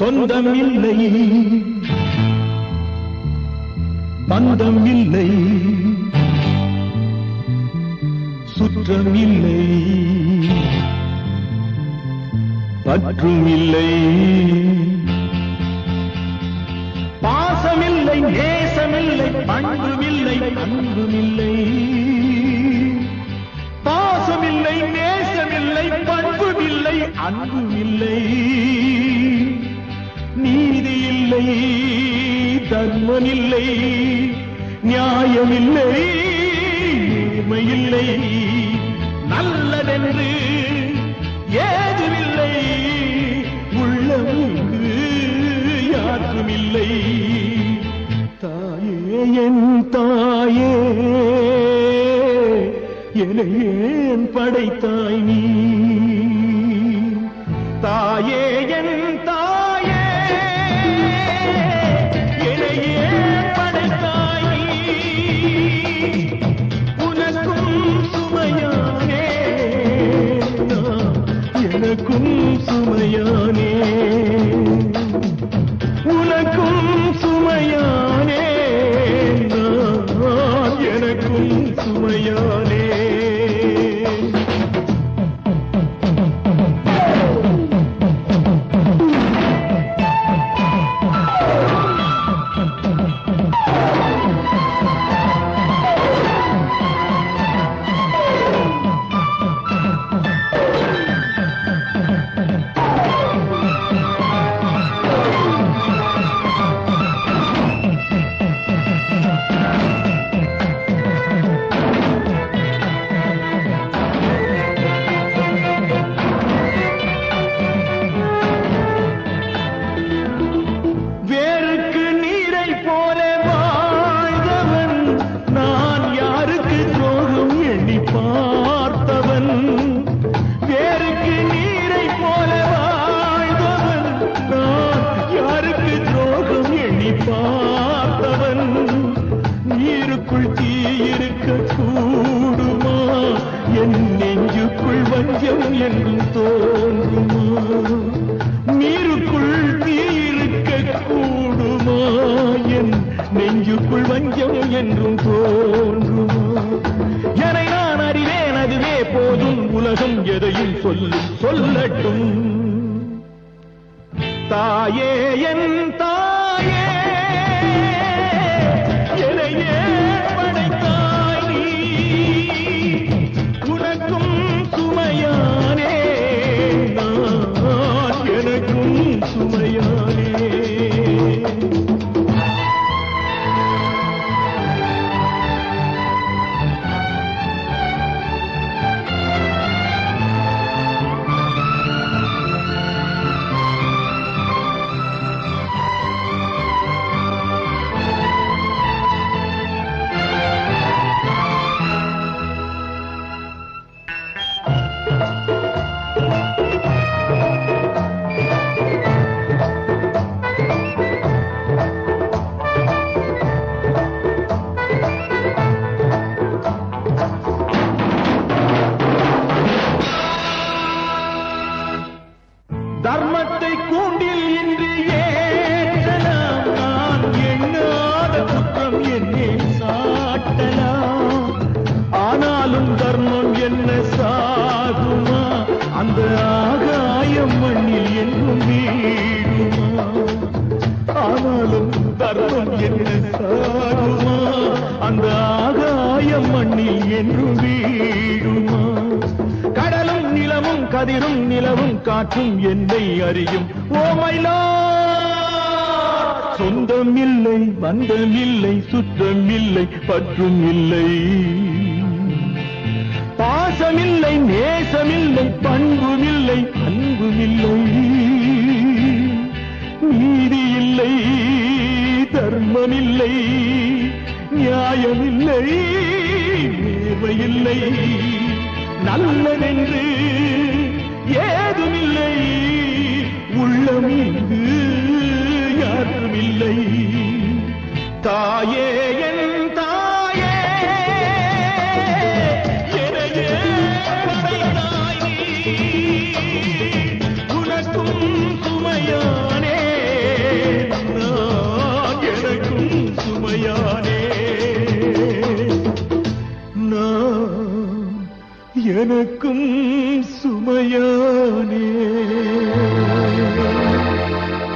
சொந்தம் இல்லை பந்தம் இல்லை சுற்றம் இல்லை பற்றும் இல்லை பாசமில்லை நேசமில்லை பண்புமில்லை அன்புமில்லை பாசமில்லை நேசமில்லை பண்புமில்லை அன்புமில்லை நீதி இல்லை தர்மமில்லை நியாயமில்லை நேர்மையில்லை நல்லதென்று ஏதுமில்லை உள்ளமுக்கு யாருமில்லை தாயே என் தாயே என்னை ஏன் படைத்தாய் நீ தாயே என் தாயே என்னை ஏன் படைத்தாய் நீ உனக்கும் சுமையானே நான் எனக்கும் சுமையானே உனக்கும் சுமையானே நான் எனக்கும் சுமையானே வேருக்கு நீரை போல வாழ்ந்தவன் நான் யாருக்கு துரோகம் எண்ணி பார்த்தவன் வேருக்கு நீரை போல வாழ்ந்தவன் நான் யாருக்கு துரோகம் எண்ணி பார்த்தவன் நீருக்குள் தீ இருக்க கூடுமா என் நெஞ்சுக்குள் வஞ்சம் என்றும் தோன்றுமா நீருக்குள் தீ இருக்க கூடுமா என் நெஞ்சுக்குள் வஞ்சம் என்றும் தோன்றுமா என நான் அறிவேன் அதுவே போதும் உலகம் எதையும் சொல்லும் சொல்லட்டும் தாயே என் தாயே என்னையே படைத்தாய் நீ உனக்கும் சுமையானே நான் எனக்கும் சுமையானே தர்மத்தை கூண்டில் இன்று ஏற்றலாம் நான் எண்ணாத குற்றம் என்னே சாட்டலாம் ஆனாலும் தர்மம் என்ன சாகுமா அந்த ஆகாயம் மண்ணில் என்றும் வீடுமா ஆனாலும் தர்மம் என்ன சாகுமா அந்த ஆகாயம் மண்ணில் என்றும் வீடுமா கடலும் நிலமும் கதிரும் நிலவும் காற்றும் என்னை அறியும் ஓமைலா சொந்தம் இல்லை பந்தம் இல்லை சுற்றம் இல்லை பற்றும் இல்லை பாசமில்லை நேசமில்லை பண்புமில்லை அன்புமில்லை நீதி இல்லை தர்மமில்லை நியாயமில்லை நேர்மையில்லை நல்லதென்று ஏதுமில்லை உள்ளம் இங்கு யாருமில்லை தாயே என் தாயே என்னையே படைத்தாய் நீ. உனக்கும் சுமையானே எனக்கும் சுமையானே